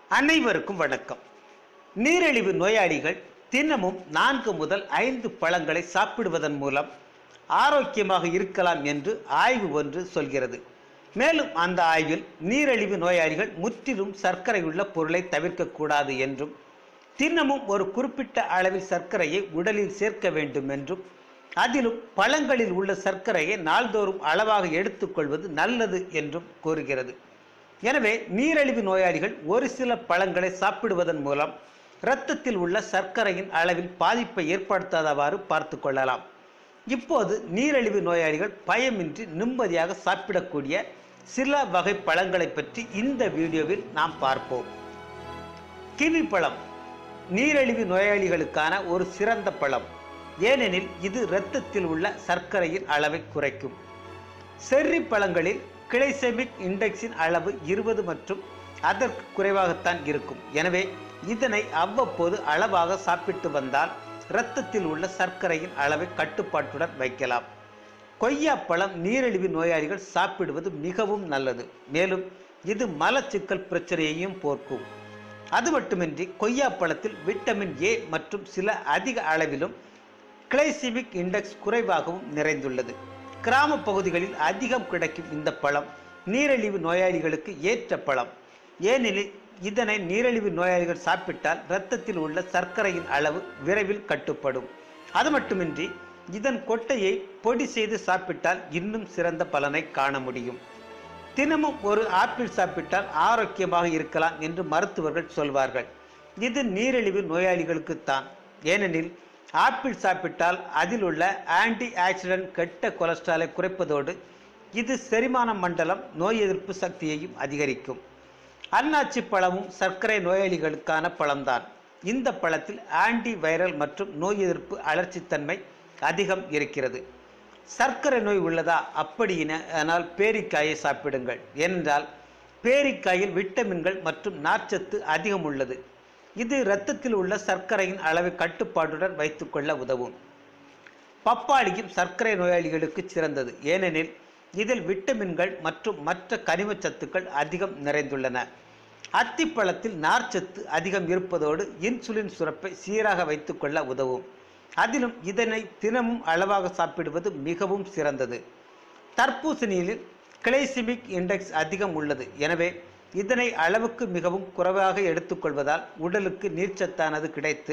அனைவருக்கும் வணக்கம் நீரிழிவு நோயாளிகள் தினமும் நான்கு முதல் ஐந்து பழங்களை சாப்பிடுவதன் மூலம் ஆரோக்கியமாக இருக்கலாம் என்று ஆய்வு ஒன்று சொல்கிறது மேலும் அந்த ஆய்வில் நீரிழிவு நோயாளிகள் முற்றிலும் சர்க்கரையுள்ள பொருளை தவிர்க்கக்கூடாது என்றும் தினமும் ஒரு குறிப்பிட்ட அளவில் சர்க்கரையை உடலில் சேர்க்க வேண்டும் என்றும் அதிலும் பழங்களில் உள்ள சர்க்கரையை நாள்தோறும் அளவாக எடுத்துக்கொள்வது நல்லது என்றும் கூறுகிறது எனவே நீரிழிவு நோயாளிகள் ஒரு சில பழங்களை சாப்பிடுவதன் மூலம் இரத்தத்தில் உள்ள சர்க்கரையின் அளவில் பாதிப்பை ஏற்படுத்தாதவாறு பார்த்து கொள்ளலாம் இப்போது நீரிழிவு நோயாளிகள் பயமின்றி நிம்மதியாக சாப்பிடக்கூடிய சில வகை பழங்களை பற்றி இந்த வீடியோவில் நாம் பார்ப்போம் கிவி பழம் நீரிழிவு நோயாளிகளுக்கான ஒரு சிறந்த பழம் ஏனெனில் இது இரத்தத்தில் உள்ள சர்க்கரையின் அளவை குறைக்கும் செர்ரி பழங்களில் கிளைசெமிக் இண்டெக்ஸின் அளவு இருபது மற்றும் அதற்கு குறைவாகத்தான் இருக்கும் எனவே இதனை அவ்வப்போது அளவாக சாப்பிட்டு வந்தால் இரத்தத்தில் உள்ள சர்க்கரையின் அளவை கட்டுப்பாட்டுடன் வைக்கலாம் கொய்யாப்பழம் நீரிழிவு நோயாளிகள் சாப்பிடுவது மிகவும் நல்லது மேலும் இது மலச்சிக்கல் பிரச்சனையையும் போக்கும் அது மட்டுமின்றி கொய்யாப்பழத்தில் விட்டமின் ஏ மற்றும் சில அதிக அளவிலும் கிளைசிமிக் இண்டெக்ஸ் குறைவாகவும் நிறைந்துள்ளது கிராம பகுதிகளில் அதிகம் கிடைக்கும் இந்த பழம் நீரிழிவு நோயாளிகளுக்கு ஏற்ற பழம் ஏனெனில் இதனை நீரிழிவு நோயாளிகள் சாப்பிட்டால் இரத்தத்தில் உள்ள சர்க்கரையின் அளவு விரைவில் கட்டுப்படும் அது மட்டுமின்றி இதன் கொட்டையை பொடி செய்து சாப்பிட்டால் இன்னும் சிறந்த பலனை காண முடியும் தினமும் ஒரு ஆப்பிள் சாப்பிட்டால் ஆரோக்கியமாக இருக்கலாம் என்று மருத்துவர்கள் சொல்வார்கள் இது நீரிழிவு நோயாளிகளுக்குத்தான் ஏனெனில் ஆப்பிள் சாப்பிட்டால் அதில் உள்ள ஆன்டி ஆக்சிடென்ட் கெட்ட கொலஸ்ட்ராலை குறைப்பதோடு இது செரிமான மண்டலம் நோய் எதிர்ப்பு சக்தியையும் அதிகரிக்கும் அன்னாச்சி பழமும் சர்க்கரை நோயாளிகளுக்கான பழம்தான் இந்த பழத்தில் ஆன்டி வைரல் மற்றும் நோய் எதிர்ப்பு அலர்ச்சித்தன்மை அதிகம் இருக்கிறது சர்க்கரை நோய் உள்ளதா அப்படியினால் பேரிக்காயை சாப்பிடுங்கள் ஏனென்றால் பேரிக்காயில் விட்டமின்கள் மற்றும் நார்ச்சத்து அதிகம் உள்ளது இது இரத்தத்தில் உள்ள சர்க்கரையின் அளவை கட்டுப்பாட்டுடன் வைத்துக்கொள்ள உதவும் பப்பாளியும் சர்க்கரை நோயாளிகளுக்கு சிறந்தது ஏனெனில் இதில் விட்டமின்கள் மற்றும் மற்ற கனிமச் சத்துக்கள் அதிகம் நிறைந்துள்ளன அத்திப்பழத்தில் நார்ச்சத்து அதிகம் இருப்பதோடு இன்சுலின் சுரப்பை சீராக வைத்துக்கொள்ள உதவும் அதிலும் இதனை தினமும் அளவாக சாப்பிடுவது மிகவும் சிறந்தது தர்பூசணியில் கிளைசிமிக் இண்டெக்ஸ் அதிகம் உள்ளது எனவே இதனை அளவுக்கு மிகவும் குறைவாக எடுத்துக்கொள்வதால் உடலுக்கு நீர்ச்சத்தானது கிடைத்து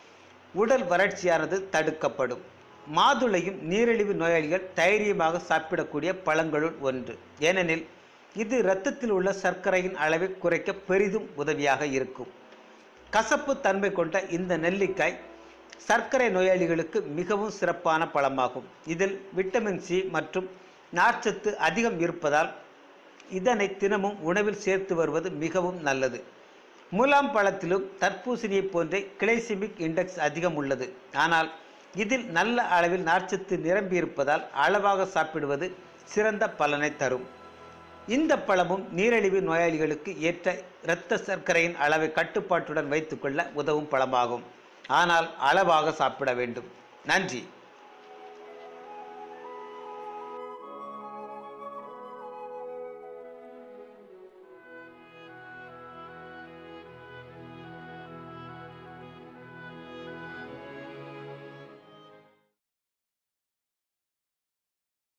உடல் வறட்சியானது தடுக்கப்படும் மாதுளையும் நீரிழிவு நோயாளிகள் தைரியமாக சாப்பிடக்கூடிய பழங்களுள் ஒன்று ஏனெனில் இது இரத்தத்தில் உள்ள சர்க்கரையின் அளவை குறைக்க பெரிதும் உதவியாக இருக்கும் கசப்பு தன்மை கொண்ட இந்த நெல்லிக்காய் சர்க்கரை நோயாளிகளுக்கு மிகவும் சிறப்பான பழமாகும் இதில் விட்டமின் சி மற்றும் நார்ச்சத்து அதிகம் இருப்பதால் இதனை தினமும் உணவில் சேர்த்து வருவது மிகவும் நல்லது முலாம் பழத்திலும் தர்பூசணியைப் போன்றே கிளைசிமிக் இண்டெக்ஸ் அதிகம் உள்ளது ஆனால் இதில் நல்ல அளவில் நார்ச்சத்து நிரம்பியிருப்பதால் அளவாக சாப்பிடுவது சிறந்த பலனை தரும் இந்த பழமும் நீரிழிவு நோயாளிகளுக்கு ஏற்ற இரத்த சர்க்கரையின் அளவை கட்டுப்பாட்டுடன் வைத்துக்கொள்ள உதவும் பழமாகும் ஆனால் அளவாக சாப்பிட வேண்டும் நன்றி